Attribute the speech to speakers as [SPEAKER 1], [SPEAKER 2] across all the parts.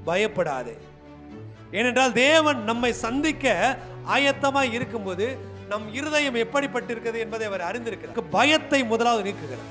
[SPEAKER 1] பயப்படாதே ஏனென்றால் தேவன் நம்மை சந்திக்க ஆயத்தமாய் இருக்கும்போது நம் இருதயம் எப்படிப்பட்டிருக்கிறது என்பதை அவர் அறிந்திருக்கிறார் பயத்தை முதலாவது நீக்குகிறார்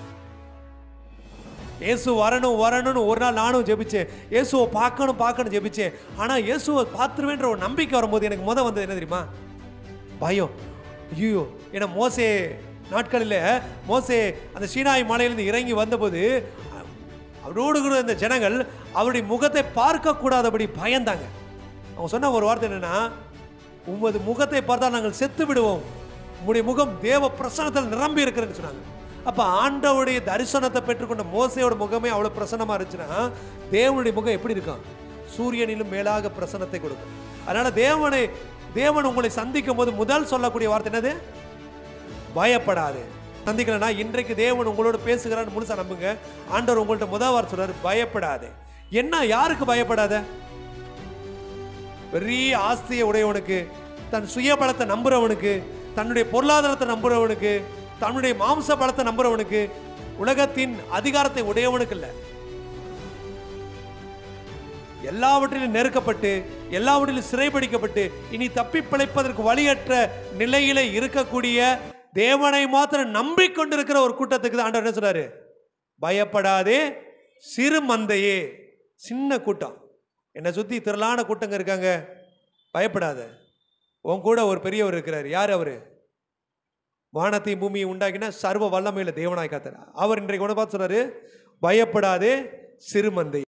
[SPEAKER 1] இயேசு வரணும் வரணும்னு ஒரு நாள் நானும் ஜெபிச்சேன் இயேசுவை பார்க்கணும் பார்க்கணும் ஜெபிச்சேன் ஆனால் இயேசுவை பார்த்துருவேன்ற ஒரு நம்பிக்கை வரும்போது எனக்கு முத வந்தது என்ன தெரியுமா பயம் ஐயோ ஏன்னா மோசே நாட்களில் மோசே அந்த சீனாய் மலையிலிருந்து இறங்கி வந்தபோது அவரோடு கூட இந்த ஜனங்கள் அவருடைய முகத்தை பார்க்கக்கூடாதபடி பயந்தாங்க அவங்க சொன்ன ஒரு வார்த்தை என்னன்னா உமது முகத்தை பார்த்தா நாங்கள் செத்து விடுவோம் உம்முடைய முகம் தேவ பிரசன்னத்தில் நிரம்பி இருக்கிறதுன்னு சொன்னாங்க அப்ப ஆண்டவருடைய தரிசனத்தை பெற்றுக்கொண்ட மோசையோட முகமே அவ்வளவு பிரசன்னமா இருந்துச்சுன்னா தேவனுடைய முகம் எப்படி இருக்கும் சூரியனிலும் மேலாக பிரசன்னத்தை கொடுக்கும் அதனால தேவனை தேவன் உங்களை சந்திக்கும் போது முதல் சொல்லக்கூடிய வார்த்தை என்னது பயப்படாது சந்திக்கலனா இன்றைக்கு தேவன் உங்களோட பேசுகிறான்னு முழுசா நம்புங்க ஆண்டவர் உங்கள்ட்ட முதல் வார்த்தை சொல்றாரு பயப்படாதே என்ன யாருக்கு பயப்படாத பெரிய ஆஸ்தியை உடையவனுக்கு தன் சுய பலத்தை நம்புறவனுக்கு தன்னுடைய பொருளாதாரத்தை நம்புறவனுக்கு தன்னுடைய மாம்ச பலத்தை நம்புறவனுக்கு உலகத்தின் அதிகாரத்தை உடையவனுக்கு இல்லை எல்லாவற்றிலும் நெருக்கப்பட்டு எல்லாவற்றிலும் சிறைபிடிக்கப்பட்டு இனி தப்பி பிழைப்பதற்கு வழியற்ற நிலையில இருக்கக்கூடிய தேவனை மாத்திரம் நம்பிக்கொண்டிருக்கிற ஒரு கூட்டத்துக்கு தான் ஆண்டவர் என்ன சொல்றாரு பயப்படாதே சிறு மந்தையே சின்ன கூட்டம் என்னை சுத்தி திரளான கூட்டங்க இருக்காங்க பயப்படாத உன் கூட ஒரு பெரியவர் இருக்கிறார் யார் அவரு வானத்தையும் பூமியை உண்டாக்கின சர்வ வல்லமையில தேவனாய் காத்தார் அவர் இன்றைக்கு ஒன்று பார்த்து சொல்றாரு பயப்படாதே சிறுமந்தை